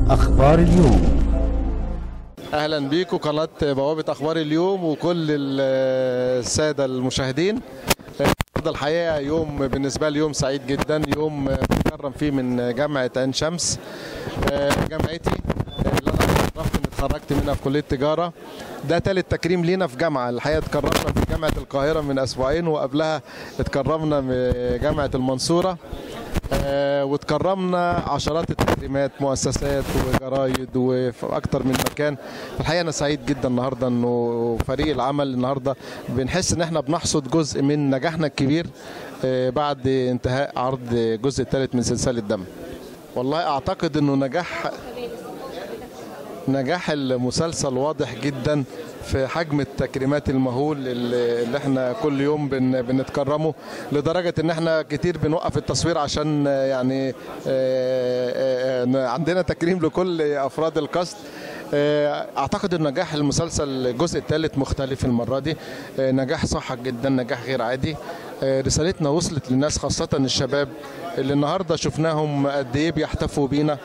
أخبار اليوم اهلا بيكم قناه بوابه اخبار اليوم وكل ال- الساده المشاهدين النهارده الحقيقه يوم بالنسبه لي يوم سعيد جدا يوم بتكرم فيه من جامعه عين شمس آه، جامعتي اللي انا اتشرفت اني اتخرجت منها في كليه تجاره ده ثالث تكريم لينا في جامعه الحقيقه اتكرمنا في جامعه القاهره من اسبوعين وقبلها اتكرمنا في جامعه المنصوره آه، وتكرمنا عشرات التكريمات مؤسسات وجرايد وفي اكتر من مكان الحقيقه انا سعيد جدا النهارده انه فريق العمل النهارده بنحس ان احنا بنحصد جزء من نجاحنا الكبير آه، بعد انتهاء عرض الجزء الثالث من سلسله الدم والله اعتقد انه نجاح نجاح المسلسل واضح جدا في حجم التكريمات المهول اللي اللي احنا كل يوم بن بنتكرمه لدرجه ان احنا كتير بنوقف التصوير عشان آه، يعني آه، آه، آه، عندنا تكريم لكل افراد الكاست آه، اعتقد ان نجاح المسلسل الجزء الثالث مختلف المره دي آه، نجاح صاحب جدا نجاح غير عادي آه، رسالتنا وصلت للناس خاصه الشباب اللي النهارده شفناهم قد ايه بيحتفوا بينا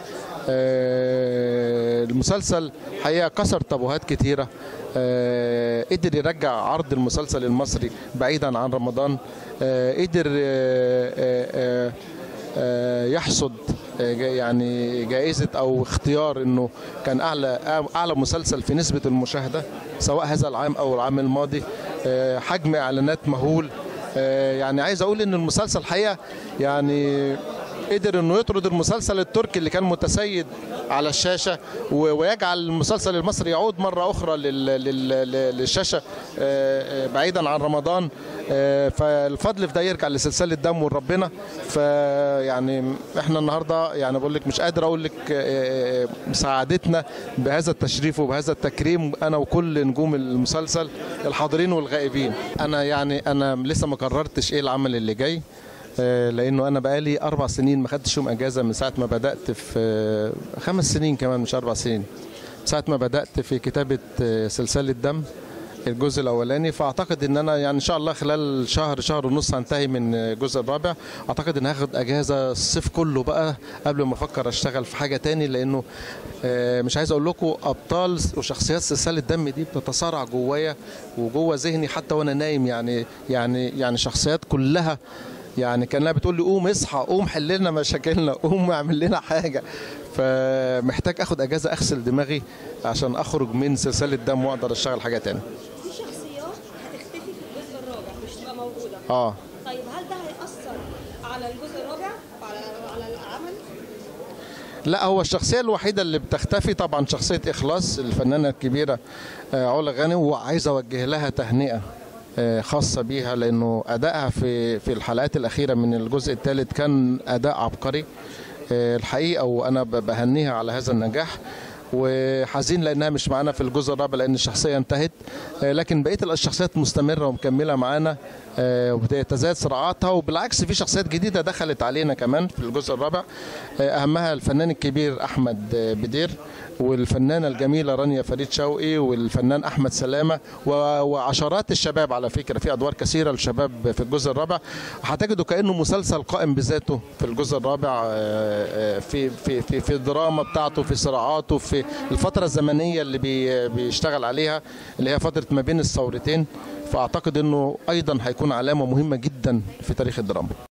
آه، المسلسل حقيقه كسر تابوهات كتيره آه، قدر يرجع عرض المسلسل المصري بعيدا عن رمضان آه، قدر آه، آه، آه، آه، يحصد آه، جا- يعني جائزة أو اختيار إنه كان أعلى أعلى مسلسل في نسبة المشاهدة سواء هذا العام أو العام الماضي آه، حجم إعلانات مهول آه، يعني عايز أقول إن المسلسل الحقيقة يعني قدر انه يطرد المسلسل التركي اللي كان متسيد على الشاشه و- ويجعل المسلسل المصري يعود مره اخرى لل- لل- للشاشه آه، آه، بعيدا عن رمضان آه، فالفضل في ده يرجع لسلسله دم وربنا فيعني احنا النهارده يعني بقول لك مش قادر اقول لك آه، آه، سعادتنا بهذا التشريف وبهذا التكريم انا وكل نجوم المسلسل الحاضرين والغائبين انا يعني انا لسه ما قررتش ايه العمل اللي جاي آه، لانه انا بقالي اربع سنين ما خدتش يوم اجازه من ساعه ما بدات في آه، خمس سنين كمان مش اربع سنين ساعه ما بدات في كتابه آه، سلسله دم الجزء الاولاني فاعتقد ان انا يعني ان شاء الله خلال شهر شهر ونص هنتهي من الجزء الرابع اعتقد ان هاخد اجازه الصيف كله بقى قبل ما افكر اشتغل في حاجه تاني لانه آه، مش عايز اقول لكم ابطال وشخصيات سلسله الدم دي بتتصارع جوايا وجوه ذهني حتى وانا نايم يعني يعني يعني شخصيات كلها يعني كانها بتقول لي قوم اصحى قوم حل لنا مشاكلنا قوم اعمل لنا حاجه فمحتاج اخد اجازه اغسل دماغي عشان اخرج من سلسله دم واقدر اشتغل حاجه تاني في شخصيات هتختفي في الجزء الرابع مش تبقى موجوده اه طيب هل ده هيأثر على الجزء الرابع وعلى على العمل لا هو الشخصية الوحيدة اللي بتختفي طبعا شخصية إخلاص الفنانة الكبيرة آه، علا غانم وعايز أوجه لها تهنئة آه، خاصة بيها لأنه أدائها في في الحلقات الأخيرة من الجزء الثالث كان أداء عبقري آه، الحقيقة وأنا ب- بهنيها على هذا النجاح وحزين لانها مش معانا في الجزء الرابع لان الشخصيه انتهت آه، لكن بقيه الشخصيات مستمره ومكمله معانا آه، وبتتزايد صراعاتها وبالعكس في شخصيات جديده دخلت علينا كمان في الجزء الرابع آه، اهمها الفنان الكبير احمد آه، بدير والفنانه الجميله رانيا فريد شوقي والفنان احمد سلامه و- وعشرات الشباب على فكره في ادوار كثيره للشباب في الجزء الرابع هتجدوا كانه مسلسل قائم بذاته في الجزء الرابع آه، آه، في في في في الدراما بتاعته في صراعاته في الفتره الزمنيه اللي بي- بيشتغل عليها اللي هي فتره ما بين الثورتين فاعتقد انه ايضا هيكون علامه مهمه جدا في تاريخ الدراما